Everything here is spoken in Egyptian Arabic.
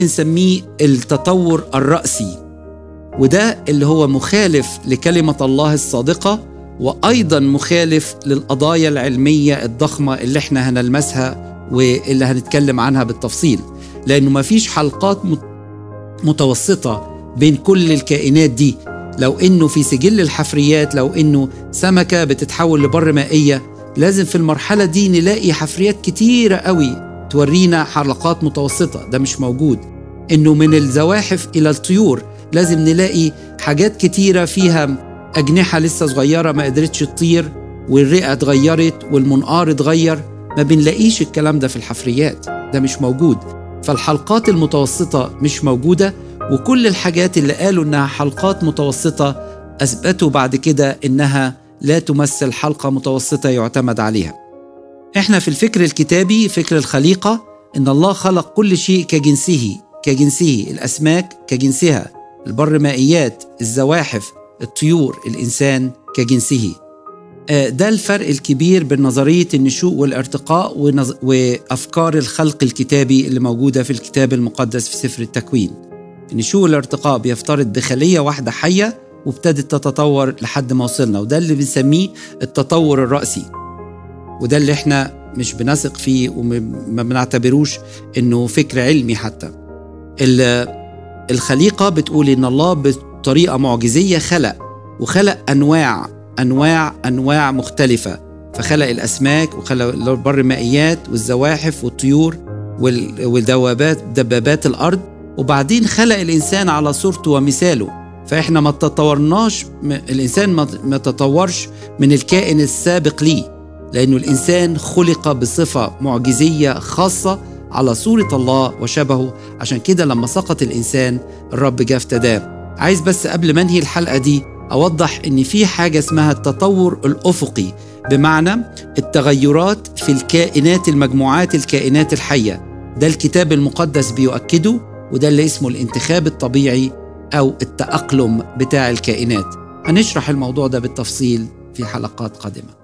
نسميه التطور الرأسي وده اللي هو مخالف لكلمة الله الصادقة وأيضا مخالف للقضايا العلمية الضخمة اللي احنا هنلمسها واللي هنتكلم عنها بالتفصيل لأنه ما فيش حلقات متوسطة بين كل الكائنات دي لو انه في سجل الحفريات لو انه سمكه بتتحول لبر مائيه لازم في المرحله دي نلاقي حفريات كتيره قوي تورينا حلقات متوسطه ده مش موجود انه من الزواحف الى الطيور لازم نلاقي حاجات كتيره فيها اجنحه لسه صغيره ما قدرتش تطير والرئه اتغيرت والمنقار اتغير ما بنلاقيش الكلام ده في الحفريات ده مش موجود فالحلقات المتوسطه مش موجوده وكل الحاجات اللي قالوا انها حلقات متوسطه اثبتوا بعد كده انها لا تمثل حلقه متوسطه يعتمد عليها. احنا في الفكر الكتابي فكر الخليقه ان الله خلق كل شيء كجنسه كجنسه الاسماك كجنسها البر مائيات الزواحف الطيور الانسان كجنسه ده الفرق الكبير بين نظريه النشوء والارتقاء وافكار الخلق الكتابي اللي موجوده في الكتاب المقدس في سفر التكوين نشوء الارتقاء بيفترض بخليه واحده حيه وابتدت تتطور لحد ما وصلنا وده اللي بنسميه التطور الرأسي وده اللي احنا مش بنثق فيه وما بنعتبروش انه فكر علمي حتى الخليقة بتقول ان الله بطريقة معجزية خلق وخلق انواع انواع انواع مختلفة فخلق الاسماك وخلق البر المائيات والزواحف والطيور والدوابات دبابات الارض وبعدين خلق الانسان على صورته ومثاله فاحنا ما تطورناش الانسان ما تطورش من الكائن السابق ليه لانه الانسان خلق بصفه معجزيه خاصه على صوره الله وشبهه عشان كده لما سقط الانسان الرب جه افتداه عايز بس قبل ما انهي الحلقه دي اوضح ان في حاجه اسمها التطور الافقي بمعنى التغيرات في الكائنات المجموعات الكائنات الحيه ده الكتاب المقدس بيؤكده وده اللي اسمه الانتخاب الطبيعي أو التأقلم بتاع الكائنات هنشرح الموضوع ده بالتفصيل في حلقات قادمه